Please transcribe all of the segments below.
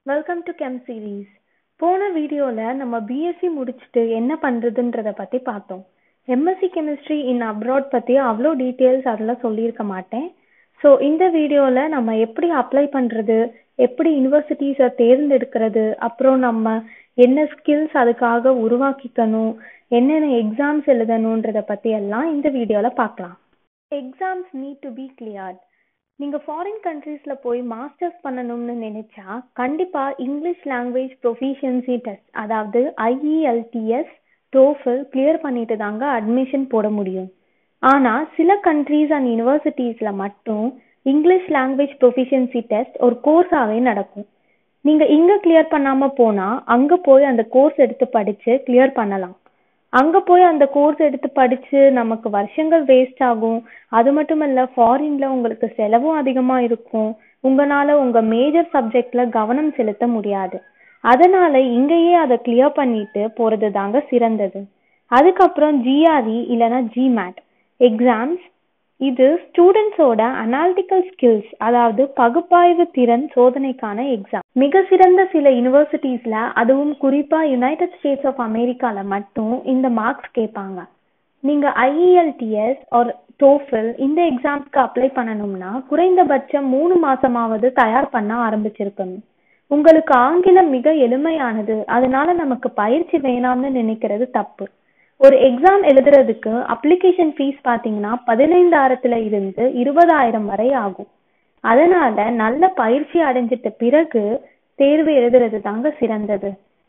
welcome to gem series போன வீடியோவில் நம்ம பிஎஸ்சி முடிச்சுட்டு என்ன பண்ணுறதுன்றத பற்றி பார்த்தோம் எம்எஸ்சி கெமிஸ்ட்ரி இன் அப்ராட் பற்றி அவ்வளோ டீட்டெயில்ஸ் அதில் சொல்லியிருக்க மாட்டேன் ஸோ இந்த வீடியோவில் நம்ம எப்படி அப்ளை பண்ணுறது எப்படி யூனிவர்சிட்டிஸை தேர்ந்தெடுக்கிறது அப்புறம் நம்ம என்ன ஸ்கில்ஸ் அதுக்காக உருவாக்கிக்கணும் என்னென்ன எக்ஸாம்ஸ் எழுதணுன்றத பற்றி எல்லாம் இந்த வீடியோவில் பார்க்கலாம் exams need to be cleared நீங்கள் ஃபாரின் கண்ட்ரீஸில் போய் மாஸ்டர்ஸ் பண்ணணும்னு நினச்சா கண்டிப்பாக இங்கிலீஷ் லாங்குவேஜ் ப்ரொஃபிஷியன்சி டெஸ்ட் அதாவது ஐஇஎல்டிஎஸ் டோஃபில் கிளியர் பண்ணிட்டு தாங்க அட்மிஷன் போட முடியும் ஆனால் சில கண்ட்ரீஸ் அண்ட் யூனிவர்சிட்டிஸில் மட்டும் இங்கிலீஷ் லாங்குவேஜ் ப்ரொஃபிஷியன்சி டெஸ்ட் ஒரு கோர்ஸாகவே நடக்கும் நீங்கள் இங்கே கிளியர் பண்ணாமல் போனால் அங்கே போய் அந்த கோர்ஸ் எடுத்து படித்து கிளியர் பண்ணலாம் அங்கே போய் அந்த கோர்ஸ் எடுத்து படித்து நமக்கு வருஷங்கள் வேஸ்ட் ஆகும் அது மட்டும் இல்லை ஃபாரினில் உங்களுக்கு செலவும் அதிகமாக இருக்கும் உங்களால் உங்கள் மேஜர் சப்ஜெக்டில் கவனம் செலுத்த முடியாது அதனால் இங்கேயே அதை கிளியர் பண்ணிட்டு போகிறது தாங்க சிறந்தது அதுக்கப்புறம் ஜிஆர்இ இல்லைன்னா ஜிமேட் எக்ஸாம்ஸ் இது ஸ்டூடெண்ட்ஸோட அனாலிட்டிக்கல் ஸ்கில்ஸ் அதாவது பகுப்பாய்வு திறன் சோதனைக்கான எக்ஸாம் மிக சிறந்த சில யூனிவர்சிட்டிஸில் அதுவும் குறிப்பாக யுனைடெட் ஸ்டேட்ஸ் ஆஃப் அமெரிக்காவில் மட்டும் இந்த மார்க்ஸ் கேட்பாங்க நீங்கள் ஐஇஎல்டிஎஸ் ஒரு டோஃபில் இந்த எக்ஸாம்ஸ்க்கு அப்ளை பண்ணணும்னா குறைந்தபட்சம் மூணு மாசமாவது தயார் பண்ண ஆரம்பிச்சிருக்கணும் உங்களுக்கு ஆங்கிலம் மிக எளிமையானது அதனால நமக்கு பயிற்சி வேணாம்னு நினைக்கிறது தப்பு ஒரு எக்ஸாம் எழுதுறதுக்கு அப்ளிகேஷன் ஃபீஸ் பார்த்தீங்கன்னா பதினைந்தாயிரத்துல இருந்து இருபதாயிரம் வரை ஆகும் அதனால நல்ல பயிற்சி அடைஞ்சிட்ட பிறகு தேர்வு எழுதுறது தாங்க சிறந்தது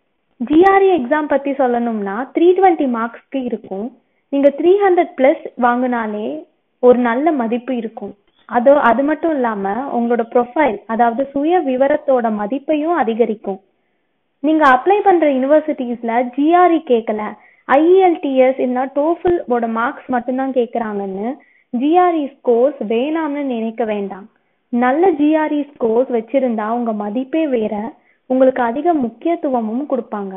ஜிஆர்இ எக்ஸாம் பத்தி சொல்லணும்னா த்ரீ டுவெண்ட்டி மார்க்ஸ்க்கு இருக்கும் நீங்க த்ரீ ஹண்ட்ரட் பிளஸ் வாங்கினாலே ஒரு நல்ல மதிப்பு இருக்கும் அது அது மட்டும் இல்லாம உங்களோட ப்ரொஃபைல் அதாவது சுய விவரத்தோட மதிப்பையும் அதிகரிக்கும் நீங்க அப்ளை பண்ற யூனிவர்சிட்டிஸ்ல ஜிஆர்இ கேட்கல ஐஇஎல்டிஎஸ் இல்லைனா டோஃபிலோட மார்க்ஸ் மட்டும்தான் கேட்குறாங்கன்னு ஜிஆர்இ ஸ்கோர்ஸ் வேணாம்னு நினைக்க வேண்டாம் நல்ல ஜிஆர்இ ஸ்கோர்ஸ் வச்சிருந்தா உங்க மதிப்பே வேற உங்களுக்கு அதிக முக்கியத்துவமும் கொடுப்பாங்க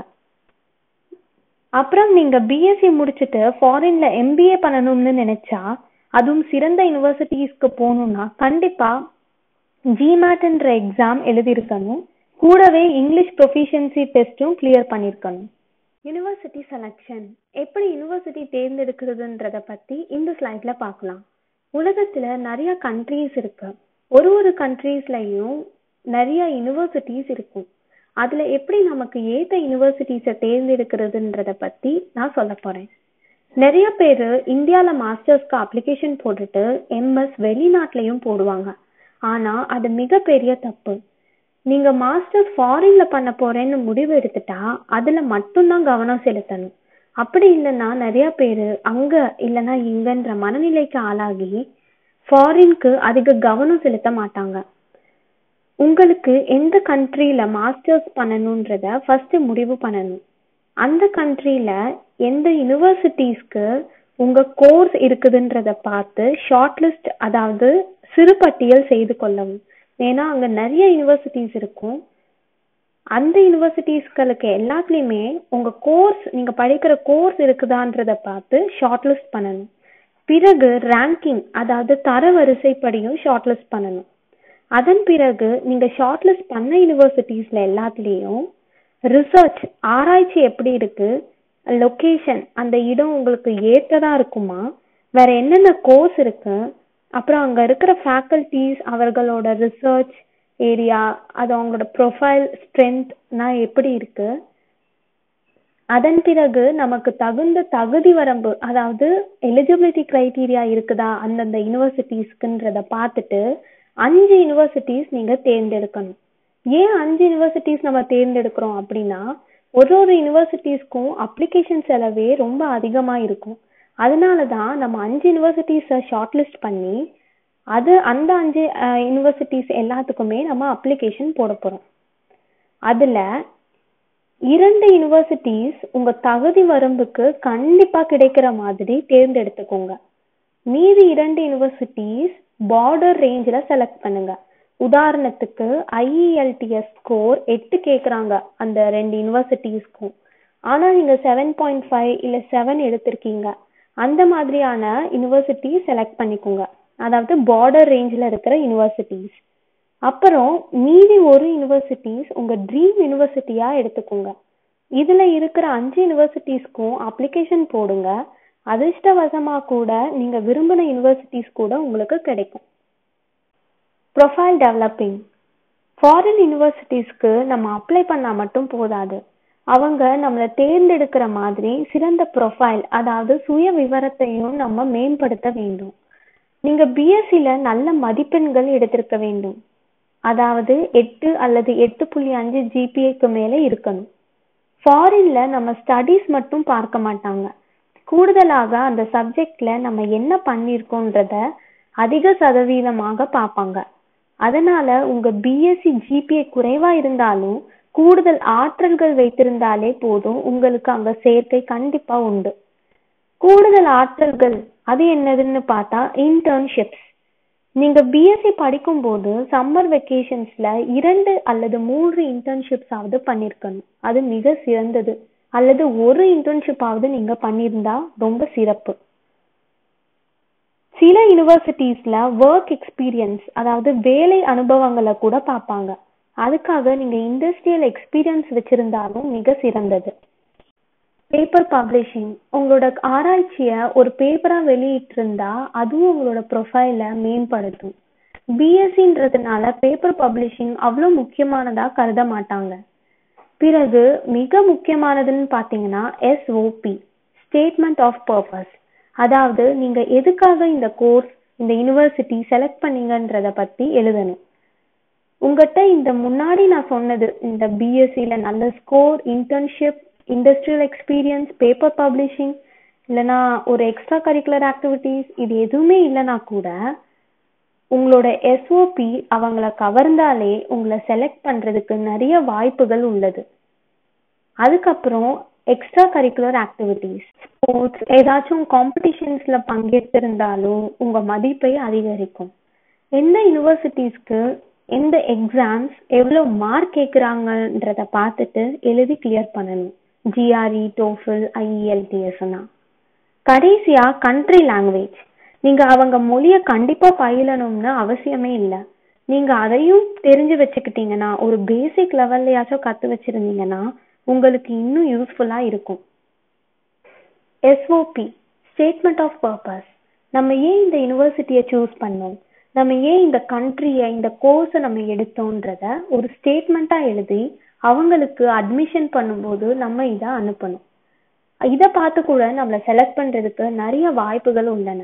அப்புறம் நீங்க பிஎஸ்சி முடிச்சுட்டு ஃபாரின்ல எம்பிஏ பண்ணணும்னு நினைச்சா அதுவும் சிறந்த யூனிவர்சிட்டிஸ்க்கு போகணும்னா கண்டிப்பா ஜிமேட்ன்ற எக்ஸாம் எழுதியிருக்கணும் கூடவே இங்கிலீஷ் ப்ரொஃபிஷியன்சி டெஸ்ட்டும் கிளியர் பண்ணியிருக்கணும் யூனிவர்சிட்டி செலெக்ஷன் எப்படி யூனிவர்சிட்டி தேர்ந்தெடுக்கிறதுன்றத பத்தி இந்த ஸ்லைட்ல பார்க்கலாம் உலகத்துல நிறைய கண்ட்ரீஸ் இருக்கு ஒரு ஒரு கண்ட்ரீஸ்லயும் நிறைய யூனிவர்சிட்டிஸ் இருக்கும் அதுல எப்படி நமக்கு ஏத்த யூனிவர்சிட்டிஸை தேர்ந்தெடுக்கிறதுன்றத பத்தி நான் சொல்ல போறேன் நிறைய பேர் இந்தியால மாஸ்டர்ஸ்க்கு அப்ளிகேஷன் போட்டுட்டு எம்எஸ் வெளிநாட்டுலயும் போடுவாங்க ஆனா அது மிகப்பெரிய தப்பு நீங்க மாஸ்டர்ஸ் ஃபாரின்ல பண்ண போறேன்னு முடிவு எடுத்துட்டா அதுல மட்டும்தான் கவனம் செலுத்தணும் அப்படி இல்லைன்னா நிறைய பேர் அங்க இல்லைன்னா இங்கன்ற மனநிலைக்கு ஆளாகி ஃபாரின்க்கு அதிக கவனம் செலுத்த மாட்டாங்க உங்களுக்கு எந்த கண்ட்ரியில மாஸ்டர்ஸ் பண்ணணுன்றத ஃபர்ஸ்ட் முடிவு பண்ணணும் அந்த கண்ட்ரியில எந்த யூனிவர்சிட்டிஸ்க்கு உங்க கோர்ஸ் இருக்குதுன்றத பார்த்து ஷார்ட் லிஸ்ட் அதாவது சிறுபட்டியல் செய்து கொள்ளவும் ஏன்னா அங்க நிறைய யூனிவர்சிட்டிஸ் இருக்கும் அந்த யூனிவர்சிட்டிஸ்களுக்கு எல்லாத்துலேயுமே உங்க கோர்ஸ் நீங்க படிக்கிற கோர்ஸ் இருக்குதான்றத பார்த்து ஷார்ட் லிஸ்ட் பண்ணணும் பிறகு ரேங்கிங் அதாவது தர வரிசைப்படியும் ஷார்ட் லிஸ்ட் பண்ணணும் அதன் பிறகு நீங்க ஷார்ட் லிஸ்ட் பண்ண யூனிவர்சிட்டிஸ்ல எல்லாத்துலேயும் ரிசர்ச் ஆராய்ச்சி எப்படி இருக்கு லொக்கேஷன் அந்த இடம் உங்களுக்கு ஏற்றதா இருக்குமா வேற என்னென்ன கோர்ஸ் இருக்கு அப்புறம் அங்க இருக்கிற ஃபேக்கல்டிஸ் அவர்களோட ரிசர்ச் ஏரியா அது அவங்களோட ப்ரொஃபைல் ஸ்ட்ரென்த்னா எப்படி இருக்கு அதன் பிறகு நமக்கு தகுந்த தகுதி வரம்பு அதாவது எலிஜிபிலிட்டி க்ரைட்டீரியா இருக்குதா அந்தந்த யூனிவர்சிட்டிஸ்க்குன்றத பார்த்துட்டு அஞ்சு யூனிவர்சிட்டிஸ் நீங்க தேர்ந்தெடுக்கணும் ஏன் அஞ்சு யூனிவர்சிட்டிஸ் நம்ம தேர்ந்தெடுக்கிறோம் அப்படின்னா ஒரு ஒரு யூனிவர்சிட்டிஸ்க்கும் அப்ளிகேஷன் செலவே ரொம்ப அதிகமா இருக்கும் அதனால தான் நம்ம அஞ்சு யூனிவர்சிட்டிஸை ஷார்ட் லிஸ்ட் பண்ணி அது அந்த அஞ்சு யூனிவர்சிட்டிஸ் எல்லாத்துக்குமே நம்ம அப்ளிகேஷன் போட போறோம் அதுல இரண்டு யூனிவர்சிட்டிஸ் உங்க தகுதி வரம்புக்கு கண்டிப்பா கிடைக்கிற மாதிரி தேர்ந்தெடுத்துக்கோங்க மீதி இரண்டு யூனிவர்சிட்டிஸ் பார்டர் ரேஞ்சில் செலக்ட் பண்ணுங்க உதாரணத்துக்கு ஐஇஎல்டிஎஸ் ஸ்கோர் எட்டு கேட்குறாங்க அந்த ரெண்டு யூனிவர்சிட்டிஸ்க்கும் ஆனால் நீங்கள் செவன் பாயிண்ட் ஃபைவ் இல்லை செவன் எடுத்திருக்கீங்க அந்த மாதிரியான யூனிவர்சிட்டி செலக்ட் பண்ணிக்கோங்க அதாவது பார்டர் ரேஞ்சில் இருக்கிற யூனிவர்சிட்டிஸ் அப்புறம் மீதி ஒரு யூனிவர்சிட்டிஸ் உங்க ட்ரீம் யூனிவர்சிட்டியா எடுத்துக்கோங்க இதுல இருக்கிற அஞ்சு யூனிவர்சிட்டிஸ்க்கும் அப்ளிகேஷன் போடுங்க அதிர்ஷ்டவசமா கூட நீங்க விரும்பின யூனிவர்சிட்டிஸ் கூட உங்களுக்கு கிடைக்கும் ப்ரொஃபைல் டெவலப்பிங் ஃபாரின் யூனிவர்சிட்டிஸ்க்கு நம்ம அப்ளை பண்ணா மட்டும் போதாது அவங்க நம்மளை தேர்ந்தெடுக்கிற மாதிரி சிறந்த ப்ரொஃபைல் அதாவது சுய விவரத்தையும் நம்ம மேம்படுத்த வேண்டும் நீங்க பிஎஸ்சில நல்ல மதிப்பெண்கள் எடுத்திருக்க வேண்டும் அதாவது எட்டு அல்லது எட்டு புள்ளி அஞ்சு ஜிபிஏக்கு மேல இருக்கணும் ஃபாரின்ல நம்ம ஸ்டடீஸ் மட்டும் பார்க்க மாட்டாங்க கூடுதலாக அந்த சப்ஜெக்ட்ல நம்ம என்ன பண்ணிருக்கோன்றத அதிக சதவீதமாக பார்ப்பாங்க அதனால உங்க பிஎஸ்சி ஜிபிஏ குறைவா இருந்தாலும் கூடுதல் ஆற்றல்கள் வைத்திருந்தாலே போதும் உங்களுக்கு அங்க சேர்க்கை கண்டிப்பா உண்டு கூடுதல் ஆற்றல்கள் அது என்னதுன்னு பார்த்தா இன்டர்ன்ஷிப்ஸ் நீங்க பிஎஸ்சி படிக்கும்போது சம்மர் வெக்கேஷன்ஸ்ல இரண்டு அல்லது மூன்று இன்டர்ன்ஷிப்ஸ் ஆவது பண்ணிருக்கணும் அது மிக சிறந்தது அல்லது ஒரு இன்டர்ன்ஷிப் ஆவது நீங்க பண்ணியிருந்தா ரொம்ப சிறப்பு சில யூனிவர்சிட்டிஸ்ல ஒர்க் எக்ஸ்பீரியன்ஸ் அதாவது வேலை அனுபவங்களை கூட பார்ப்பாங்க அதுக்காக நீங்க இண்டஸ்ட்ரியல் எக்ஸ்பீரியன்ஸ் வச்சிருந்தாலும் மிக சிறந்தது பேப்பர் பப்ளிஷிங் உங்களோட ஆராய்ச்சிய ஒரு பேப்பரா வெளியிட்டிருந்தா அதுவும் உங்களோட ப்ரொஃபைல மேம்படுத்தும் பிஎஸ்சின்றதுனால பேப்பர் பப்ளிஷிங் அவ்வளோ முக்கியமானதா கருத மாட்டாங்க பிறகு மிக முக்கியமானதுன்னு பார்த்தீங்கன்னா எஸ்ஓபி ஸ்டேட்மெண்ட் ஆஃப் பர்பஸ் அதாவது நீங்க எதுக்காக இந்த கோர்ஸ் இந்த யூனிவர்சிட்டி செலக்ட் பண்ணீங்கன்றத பத்தி எழுதணும் உங்ககிட்ட இந்த முன்னாடி நான் சொன்னது இந்த பிஎஸ்சில நல்ல score internship industrial experience paper publishing இல்லைனா ஒரு எக்ஸ்ட்ரா கரிக்குலர் ஆக்டிவிட்டீஸ் இது எதுவுமே இல்லைனா கூட உங்களோட எஸ்ஓபி அவங்கள கவர்ந்தாலே உங்களை செலக்ட் பண்றதுக்கு நிறைய வாய்ப்புகள் உள்ளது அதுக்கப்புறம் எக்ஸ்ட்ரா கரிக்குலர் ஆக்டிவிட்டீஸ் ஸ்போர்ட்ஸ் ஏதாச்சும் காம்படிஷன்ஸ்ல பங்கேற்றிருந்தாலும் உங்க மதிப்பை அதிகரிக்கும் எந்த யூனிவர்சிட்டிஸ்க்கு எந்த எக்ஸாம்ஸ் எவ்வளோ மார்க் கேட்குறாங்கன்றத பார்த்துட்டு எழுதி கிளியர் பண்ணணும் ஜிஆர்இ டோஃபில் ஐஇஎல்டிஎஸ்னா கடைசியா கண்ட்ரி லாங்குவேஜ் நீங்க அவங்க மொழிய கண்டிப்பா பயிலணும்னு அவசியமே இல்லை நீங்க அதையும் தெரிஞ்சு வச்சுக்கிட்டீங்கன்னா ஒரு பேசிக் லெவல்லையாச்சும் கத்து வச்சிருந்தீங்கன்னா உங்களுக்கு இன்னும் யூஸ்ஃபுல்லா இருக்கும் எஸ்ஓபி ஸ்டேட்மெண்ட் ஆஃப் பர்பஸ் நம்ம ஏன் இந்த யூனிவர்சிட்டியை சூஸ் பண்ணோம் நம்ம ஏன் இந்த கண்ட்ரியை இந்த கோர்ஸை நம்ம எடுத்தோன்றத ஒரு ஸ்டேட்மெண்ட்டா எழுதி அவங்களுக்கு அட்மிஷன் பண்ணும்போது நம்ம இதை அனுப்பணும் இதை பார்த்து கூட நம்மளை செலக்ட் பண்றதுக்கு நிறைய வாய்ப்புகள் உள்ளன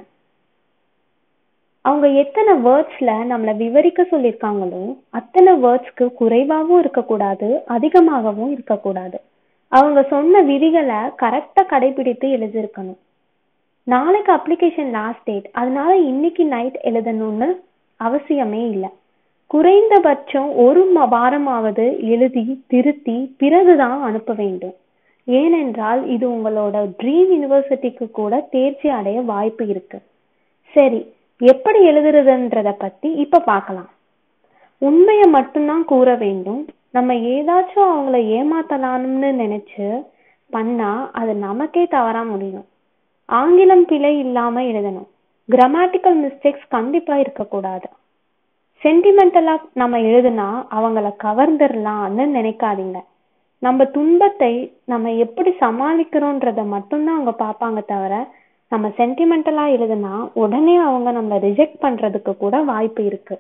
அவங்க எத்தனை வேர்ட்ஸ்ல நம்மளை விவரிக்க சொல்லியிருக்காங்களோ அத்தனை வேர்ட்ஸ்க்கு குறைவாகவும் இருக்கக்கூடாது அதிகமாகவும் இருக்கக்கூடாது அவங்க சொன்ன விதிகளை கரெக்டா கடைபிடித்து எழுதியிருக்கணும் நாளைக்கு அப்ளிகேஷன் லாஸ்ட் டேட் அதனால இன்னைக்கு நைட் எழுதணும்னு அவசியமே இல்லை குறைந்தபட்சம் ஒரு வாரமாவது எழுதி திருத்தி பிறகுதான் அனுப்ப வேண்டும் ஏனென்றால் இது உங்களோட ட்ரீம் யூனிவர்சிட்டிக்கு கூட தேர்ச்சி அடைய வாய்ப்பு இருக்கு சரி எப்படி எழுதுறதுன்றத பத்தி இப்ப பார்க்கலாம் உண்மையை மட்டும்தான் கூற வேண்டும் நம்ம ஏதாச்சும் அவங்கள ஏமாத்தலாம்னு நினைச்சு பண்ணா அது நமக்கே தவறா முடியும் ஆங்கிலம் பிழை இல்லாம எழுதணும் கிராமட்டிக்கல் மிஸ்டேக்ஸ் கண்டிப்பா இருக்கக்கூடாது சென்டிமெண்டலா நம்ம எழுதுனா அவங்கள கவர்ந்துடலாம்னு நினைக்காதீங்க நம்ம துன்பத்தை நம்ம எப்படி சமாளிக்கிறோன்றத மட்டும்தான் அவங்க பார்ப்பாங்க தவிர நம்ம சென்டிமெண்டலா எழுதுனா உடனே அவங்க நம்மள ரிஜெக்ட் பண்றதுக்கு கூட வாய்ப்பு இருக்கு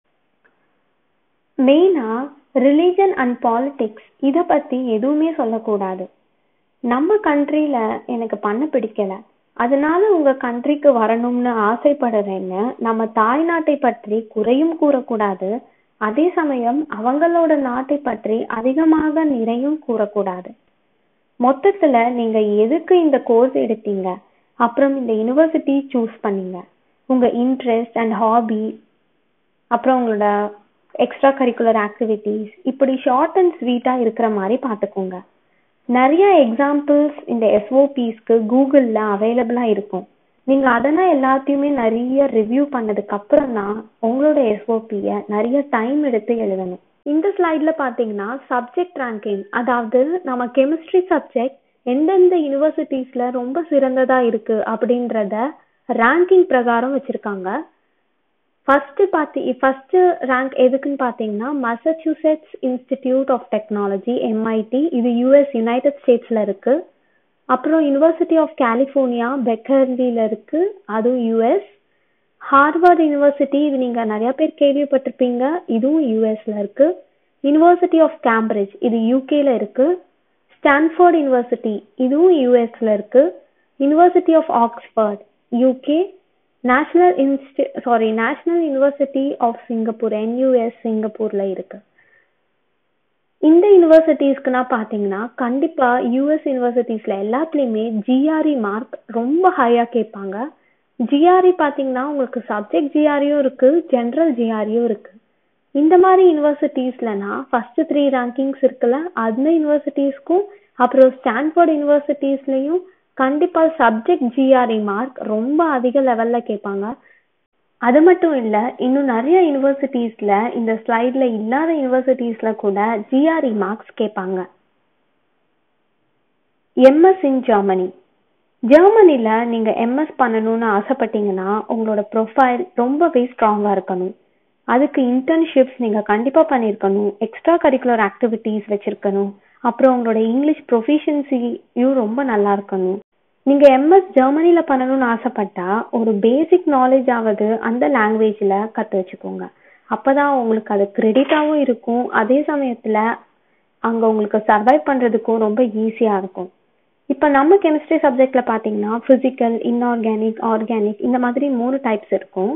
மெயினா ரிலிஜன் அண்ட் பாலிடிக்ஸ் இத பத்தி எதுவுமே சொல்லக்கூடாது நம்ம கண்ட்ரில எனக்கு பண்ண பிடிக்கல அதனால உங்க கண்ட்ரிக்கு வரணும்னு ஆசைப்படுறேன்னு நம்ம தாய்நாட்டை பற்றி குறையும் கூறக்கூடாது அதே சமயம் அவங்களோட நாட்டை பற்றி அதிகமாக நிறையும் கூறக்கூடாது மொத்தத்துல நீங்க எதுக்கு இந்த கோர்ஸ் எடுத்தீங்க அப்புறம் இந்த யூனிவர்சிட்டி சூஸ் பண்ணீங்க உங்க இன்ட்ரெஸ்ட் அண்ட் ஹாபி அப்புறம் உங்களோட எக்ஸ்ட்ரா கரிக்குலர் ஆக்டிவிட்டீஸ் இப்படி ஷார்ட் அண்ட் ஸ்வீட்டா இருக்கிற மாதிரி பார்த்துக்கோங்க நிறைய எக்ஸாம்பிள்ஸ் இந்த எஸ்ஓபிஸ்க்கு கூகுளில் அவைலபிளாக இருக்கும் நீங்கள் அதெல்லாம் எல்லாத்தையுமே நிறைய ரிவ்யூ பண்ணதுக்கு அப்புறம் தான் உங்களோட எஸ்ஓபியை நிறைய டைம் எடுத்து எழுதணும் இந்த ஸ்லைடில் பார்த்தீங்கன்னா சப்ஜெக்ட் ரேங்கிங் அதாவது நம்ம கெமிஸ்ட்ரி சப்ஜெக்ட் எந்தெந்த யூனிவர்சிட்டிஸில் ரொம்ப சிறந்ததாக இருக்குது அப்படின்றத ரேங்கிங் பிரகாரம் வச்சுருக்காங்க ஃபர்ஸ்ட் பாத்தி ஃபர்ஸ்ட் ரேங்க் எதுக்குன்னு பார்த்தீங்கன்னா Massachusetts Institute of Technology MIT இது யூஎஸ் யுனைடெட் ஸ்டேட்ஸ்ல இருக்கு அப்புறம் யுனிவர்சிட்டி ஆஃப் கலிஃபோர்னியா பெக்கர்லியில் இருக்கு அதுவும் யூஎஸ் ஹார்வர்ட் யூனிவர்சிட்டி இது நீங்க நிறைய பேர் கேள்விப்பட்டிருப்பீங்க இதுவும் யூஎஸ்ல இருக்கு யூனிவர்சிட்டி ஆஃப் கேம்பிரிட்ஜ் இது யூகேல இருக்கு ஸ்டான்ஃபோர்ட் யூனிவர்சிட்டி இதுவும் யூஎஸ்ல இருக்கு University of Oxford UK National insti sorry National University of Singapore NUS சிங்கப்பூர்ல இருக்கு இந்த யூனிவர்சிட்டிஸ்க்குனா பார்த்தீங்கன்னா கண்டிப்பா யூஎஸ் யூனிவர்சிட்டிஸ்ல எல்லாத்துலேயுமே ஜிஆர்இ மார்க் ரொம்ப ஹையா கேட்பாங்க ஜிஆர்இ பார்த்தீங்கன்னா உங்களுக்கு சப்ஜெக்ட் ஜிஆர்இயும் இருக்கு ஜென்ரல் ஜிஆர்இயும் இருக்கு இந்த மாதிரி யூனிவர்சிட்டிஸ்லனா ஃபர்ஸ்ட் த்ரீ ரேங்கிங்ஸ் இருக்குல்ல அந்த யூனிவர்சிட்டிஸ்க்கும் அப்புறம் ஸ்டான்ஃபோர்ட் யூனிவர்சிட்டிஸ்லயும் கண்டிப்பா சப்ஜெக்ட் ஜிஆர்இ மார்க் ரொம்ப அதிக லெவல்ல கேட்பாங்க அது மட்டும் இல்ல இன்னும் நிறைய யூனிவர்சிட்டிஸ்ல இந்த ஸ்லைட்ல இல்லாத யூனிவர்சிட்டிஸ்ல கூட ஜிஆர்இ மார்க்ஸ் கேட்பாங்க எம்எஸ் இன் ஜெர்மனி ஜெர்மனில நீங்க எம்எஸ் பண்ணணும்னு ஆசைப்பட்டீங்கன்னா உங்களோட ப்ரொஃபைல் ரொம்பவே ஸ்ட்ராங்கா இருக்கணும் அதுக்கு இன்டர்ன்ஷிப்ஸ் நீங்க கண்டிப்பா பண்ணிருக்கணும் எக்ஸ்ட்ரா கரிக்குலர் ஆக்டிவிட்டீஸ் வச்சிருக்கணும் அப்புறம் உங்களோட இங்கிலீஷ் ப்ரொஃபிஷியன்சியும் ரொம்ப நல்லா இருக்கணும் நீங்க எம்எஸ் ஜெர்மனில பண்ணணும்னு ஆசைப்பட்டா ஒரு பேசிக் நாலேஜ் ஆவது அந்த லாங்குவேஜ்ல கத்து வச்சுக்கோங்க அப்பதான் உங்களுக்கு அது கிரெடிட்டாவும் இருக்கும் அதே சமயத்துல அங்க உங்களுக்கு சர்வைவ் பண்றதுக்கும் ரொம்ப ஈஸியா இருக்கும் இப்ப நம்ம கெமிஸ்ட்ரி சப்ஜெக்ட்ல பாத்தீங்கன்னா பிசிக்கல் இன்ஆர்கானிக் ஆர்கானிக் இந்த மாதிரி மூணு டைப்ஸ் இருக்கும்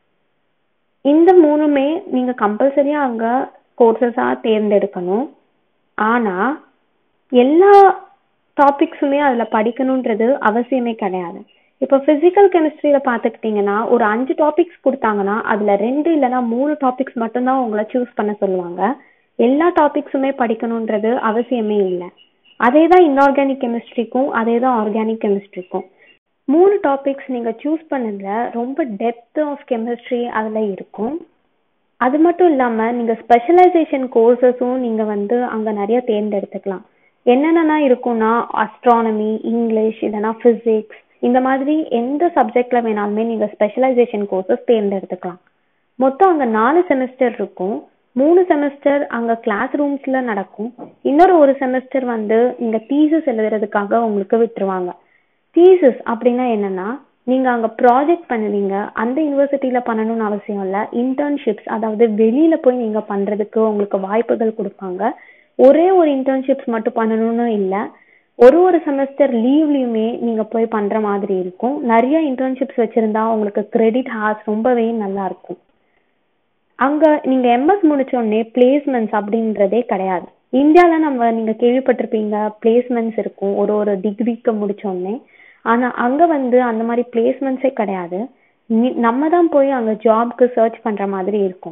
இந்த மூணுமே நீங்க கம்பல்சரியா அங்க கோர்சஸா தேர்ந்தெடுக்கணும் ஆனா எல்லா டாபிக்ஸுமே அதுல படிக்கணுன்றது அவசியமே கிடையாது இப்போ பிசிக்கல் கெமிஸ்ட்ரியில பாத்துக்கிட்டீங்கன்னா ஒரு அஞ்சு டாபிக்ஸ் கொடுத்தாங்கன்னா அதுல ரெண்டு இல்லைன்னா மூணு டாபிக்ஸ் மட்டும்தான் உங்களை சூஸ் பண்ண சொல்லுவாங்க எல்லா டாபிக்ஸுமே படிக்கணுன்றது அவசியமே இல்லை அதே தான் இன்ஆர்கானிக் கெமிஸ்ட்ரிக்கும் அதே தான் ஆர்கானிக் கெமிஸ்ட்ரிக்கும் மூணு டாபிக்ஸ் நீங்க சூஸ் பண்ணதுல ரொம்ப டெப்த் ஆஃப் கெமிஸ்ட்ரி அதுல இருக்கும் அது மட்டும் இல்லாம நீங்க ஸ்பெஷலைசேஷன் கோர்சஸும் நீங்க வந்து அங்க நிறைய தேர்ந்தெடுத்துக்கலாம் என்னென்னலாம் இருக்கும்னா அஸ்ட்ரானமி இங்கிலீஷ் இல்லைன்னா பிசிக்ஸ் இந்த மாதிரி எந்த சப்ஜெக்ட்ல வேணாலுமே நீங்க ஸ்பெஷலைசேஷன் கோர்சஸ் தேர்ந்தெடுத்துக்கலாம் மொத்தம் அங்க நாலு செமஸ்டர் இருக்கும் மூணு செமஸ்டர் அங்க கிளாஸ் ரூம்ஸ்ல நடக்கும் இன்னொரு ஒரு செமஸ்டர் வந்து நீங்க தீசஸ் எழுதுறதுக்காக உங்களுக்கு விட்டுருவாங்க தீசஸ் அப்படின்னா என்னன்னா நீங்க அங்க ப்ராஜெக்ட் பண்ணுவீங்க அந்த யூனிவர்சிட்டியில பண்ணணும்னு அவசியம் இல்ல இன்டர்ன்ஷிப்ஸ் அதாவது வெளியில போய் நீங்க பண்றதுக்கு உங்களுக்கு வாய்ப்புகள் கொடுப்பாங்க ஒரே ஒரு இன்டர்ன்ஷிப்ஸ் மட்டும் பண்ணணும்னு இல்ல ஒரு ஒரு செமஸ்டர் லீவ்லயுமே நீங்க போய் பண்ற மாதிரி இருக்கும் நிறைய இன்டர்ன்ஷிப்ஸ் வச்சிருந்தா உங்களுக்கு கிரெடிட் ஹார்ஸ் ரொம்பவே நல்லா இருக்கும் அங்க நீங்க எம்எஸ் முடிச்ச உடனே பிளேஸ்மெண்ட்ஸ் அப்படின்றதே கிடையாது இந்தியால நம்ம நீங்க கேள்விப்பட்டிருப்பீங்க பிளேஸ்மெண்ட்ஸ் இருக்கும் ஒரு ஒரு டிகிரிக்கு முடிச்ச உடனே ஆனா அங்க வந்து அந்த மாதிரி பிளேஸ்மெண்ட்ஸே கிடையாது நம்ம தான் போய் அங்க ஜாப்க்கு சர்ச் பண்ற மாதிரி இருக்கும்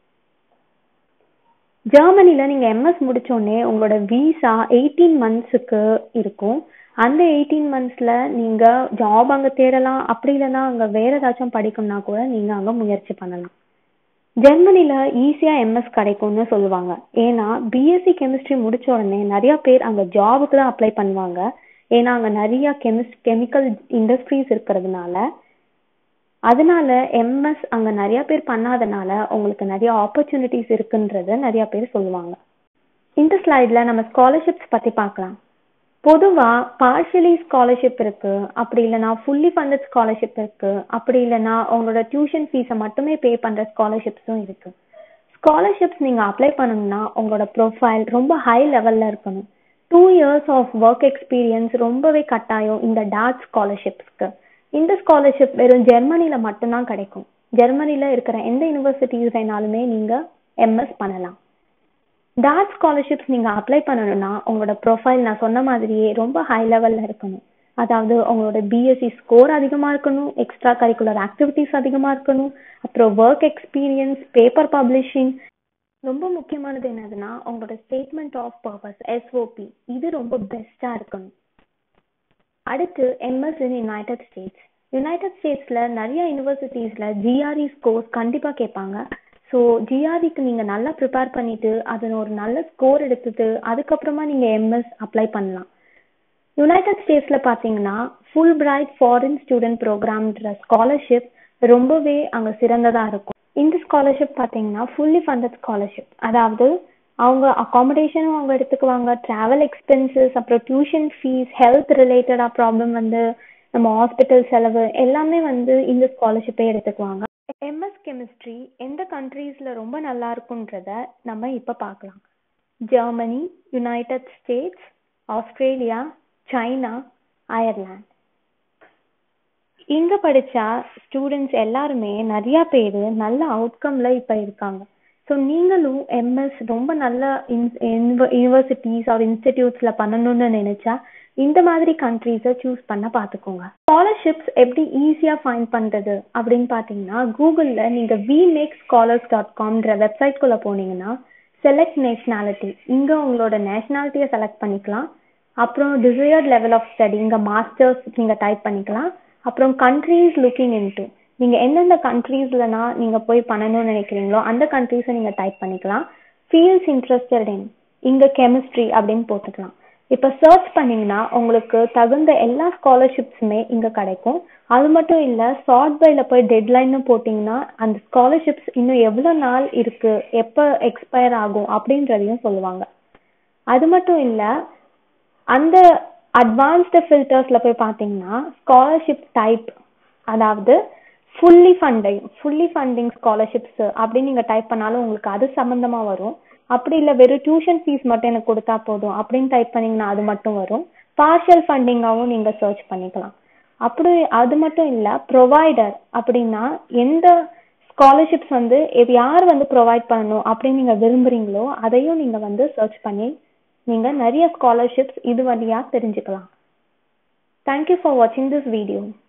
ஜெர்மனில நீங்க எம்எஸ் முடிச்ச உடனே உங்களோட விசா எயிட்டீன் மந்த்ஸுக்கு இருக்கும் அந்த எயிட்டீன் மந்த்ஸ்ல நீங்க ஜாப் அங்க தேடலாம் அப்படி இல்லைன்னா அங்க வேற ஏதாச்சும் படிக்கணும்னா கூட நீங்க அங்க முயற்சி பண்ணலாம் ஜெர்மனில ஈஸியா எம்எஸ் கிடைக்கும்னு சொல்லுவாங்க ஏன்னா பிஎஸ்சி கெமிஸ்ட்ரி முடிச்ச உடனே நிறைய பேர் அங்க ஜாபுக்கு தான் அப்ளை பண்ணுவாங்க ஏன்னா அங்க நிறைய கெமிஸ் கெமிக்கல் இண்டஸ்ட்ரீஸ் இருக்கிறதுனால அதனால எம்எஸ் அங்க நிறைய பேர் பண்ணாதனால உங்களுக்கு நிறைய ஆப்பர்ச்சுனிட்டிஸ் இருக்குன்றத நிறைய பேர் சொல்லுவாங்க இந்த ஸ்லைட்ல நம்ம ஸ்காலர்ஷிப்ஸ் பத்தி பார்க்கலாம் பொதுவா பார்ஷியலி ஸ்காலர்ஷிப் இருக்கு அப்படி இல்லைன்னா ஃபுல்லி ஃபண்டட் ஸ்காலர்ஷிப் இருக்கு அப்படி இல்லைன்னா உங்களோட டியூஷன் ஃபீஸை மட்டுமே பே பண்ற ஸ்காலர்ஷிப்ஸும் இருக்கு ஸ்காலர்ஷிப்ஸ் நீங்க அப்ளை பண்ணணும்னா உங்களோட ப்ரொஃபைல் ரொம்ப ஹை லெவல்ல இருக்கணும் two years of work experience ரொம்பவே கட்டாயம் இந்த டாட் ஸ்காலர்ஷிப்ஸ்க்கு இந்த ஸ்காலர்ஷிப் வெறும் ஜெர்மனில மட்டும்தான் கிடைக்கும் ஜெர்மனில இருக்கிற எந்த யூனிவர்சிட்டிஸ் வேணாலுமே நீங்க எம்எஸ் பண்ணலாம் டாட் ஸ்காலர்ஷிப்ஸ் நீங்க அப்ளை பண்ணணும்னா உங்களோட ப்ரொஃபைல் நான் சொன்ன மாதிரியே ரொம்ப ஹை லெவல்ல இருக்கணும் அதாவது உங்களோட பிஎஸ்சி ஸ்கோர் அதிகமா இருக்கணும் எக்ஸ்ட்ரா கரிக்குலர் ஆக்டிவிட்டிஸ் அதிகமா இருக்கணும் அப்புறம் ஒர்க் எக்ஸ்பீரியன்ஸ் பேப்பர் பப்ளிஷிங் ரொம்ப முக்கியமானது என்னதுன்னா உங்களோட ஸ்டேட்மெண்ட் ஆஃப் பர்பஸ் எஸ்ஓபி இது ரொம்ப பெஸ்டா இருக்கணும் அடுத்து MS in United States United ஸ்டேட்ஸ்ல நிறைய யூனிவர்சிட்டிஸ்ல ஜிஆர்இ ஸ்கோர்ஸ் கண்டிப்பா கேட்பாங்க ஸோ ஜிஆர்இக்கு நீங்க நல்லா ப்ரிப்பேர் பண்ணிட்டு அதில் ஒரு நல்ல ஸ்கோர் எடுத்துட்டு அதுக்கப்புறமா நீங்க எம்எஸ் அப்ளை பண்ணலாம் யுனைடெட் ஸ்டேட்ஸ்ல பாத்தீங்கன்னா ஃபுல் பிரைட் ஃபாரின் ஸ்டூடெண்ட் ப்ரோக்ராம்ன்ற ஸ்காலர்ஷிப் ரொம்பவே அங்க சிறந்ததா இருக்கும் இந்த ஸ்காலர்ஷிப் பார்த்தீங்கன்னா ஃபுல்லி ஃபண்டட் ஸ்காலர்ஷிப் அதாவது அவங்க அகாமடேஷனும் அவங்க எடுத்துக்குவாங்க ட்ராவல் எக்ஸ்பென்சஸ் அப்புறம் டியூஷன் ஃபீஸ் ஹெல்த் ரிலேட்டடாக ப்ராப்ளம் வந்து நம்ம ஹாஸ்பிட்டல் செலவு எல்லாமே வந்து இந்த ஸ்காலர்ஷிப்பே எடுத்துக்குவாங்க எம்எஸ் கெமிஸ்ட்ரி எந்த கண்ட்ரீஸில் ரொம்ப நல்லா இருக்குன்றத நம்ம இப்போ பார்க்கலாம் Germany United States Australia China Ireland இங்க படிச்சா ஸ்டூடெண்ட்ஸ் எல்லாருமே நிறைய பேர் நல்ல அவுட்கம்ல இப்ப இருக்காங்க ஸோ நீங்களும் எம்எஸ் ரொம்ப நல்ல யூனிவர்சிட்டிஸ் ஆர் இன்ஸ்டிடியூட்ஸ்ல பண்ணணும்னு நினைச்சா இந்த மாதிரி கண்ட்ரீஸை சூஸ் பண்ண பார்த்துக்கோங்க ஸ்காலர்ஷிப்ஸ் எப்படி ஈஸியாக ஃபைண்ட் பண்ணுறது அப்படின்னு பார்த்தீங்கன்னா கூகுளில் நீங்கள் வி மேக் ஸ்காலர்ஸ் டாட் காம்ன்ற வெப்சைட்குள்ளே போனீங்கன்னா செலக்ட் நேஷ்னாலிட்டி இங்கே உங்களோட நேஷ்னாலிட்டியை செலக்ட் பண்ணிக்கலாம் அப்புறம் டிசையர்ட் லெவல் ஆஃப் ஸ்டடி இங்கே மாஸ்டர்ஸ் நீங்கள் டைப் பண்ணிக்கலாம் அப்புறம் கண்ட்ரீஸ் லுக்கிங் இன்டு நீங்கள் எந்தெந்த கண்ட்ரீஸ்லனா நீங்கள் போய் பண்ணணும்னு நினைக்கிறீங்களோ அந்த கண்ட்ரீஸை நீங்கள் டைப் பண்ணிக்கலாம் ஃபீல்ட்ஸ் இன்ட்ரெஸ்டட் இன் இங்கே கெமிஸ்ட்ரி அப்படின்னு போட்டுக்கலாம் இப்போ சர்ச் பண்ணீங்கன்னா உங்களுக்கு தகுந்த எல்லா ஸ்காலர்ஷிப்ஸுமே இங்கே கிடைக்கும் அது மட்டும் இல்லை ஷார்ட் பைல போய் டெட்லைன்னு போட்டிங்கன்னா அந்த ஸ்காலர்ஷிப்ஸ் இன்னும் எவ்வளோ நாள் இருக்கு எப்போ எக்ஸ்பயர் ஆகும் அப்படின்றதையும் சொல்லுவாங்க அது மட்டும் இல்லை அந்த அட்வான்ஸ்டு ஃபில்டர்ஸில் போய் பார்த்தீங்கன்னா ஸ்காலர்ஷிப் டைப் அதாவது fully funding fully funding scholarships அப்படின்னு நீங்கள் டைப் பண்ணாலும் உங்களுக்கு அது சம்மந்தமாக வரும் அப்படி இல்லை வெறும் டியூஷன் ஃபீஸ் மட்டும் எனக்கு கொடுத்தா போதும் அப்படின்னு டைப் பண்ணீங்கன்னா அது மட்டும் வரும் பார்ஷியல் ஃபண்டிங்காகவும் நீங்கள் சர்ச் பண்ணிக்கலாம் அப்படி அது மட்டும் இல்லை ப்ரொவைடர் அப்படின்னா எந்த ஸ்காலர்ஷிப்ஸ் வந்து யார் வந்து ப்ரொவைட் பண்ணணும் அப்படின்னு நீங்கள் விரும்புகிறீங்களோ அதையும் நீங்கள் வந்து சர்ச் பண்ணி நீங்கள் நிறைய ஸ்காலர்ஷிப்ஸ் இது வழியாக தெரிஞ்சுக்கலாம் தேங்க்யூ ஃபார் வாட்சிங் திஸ் வீடியோ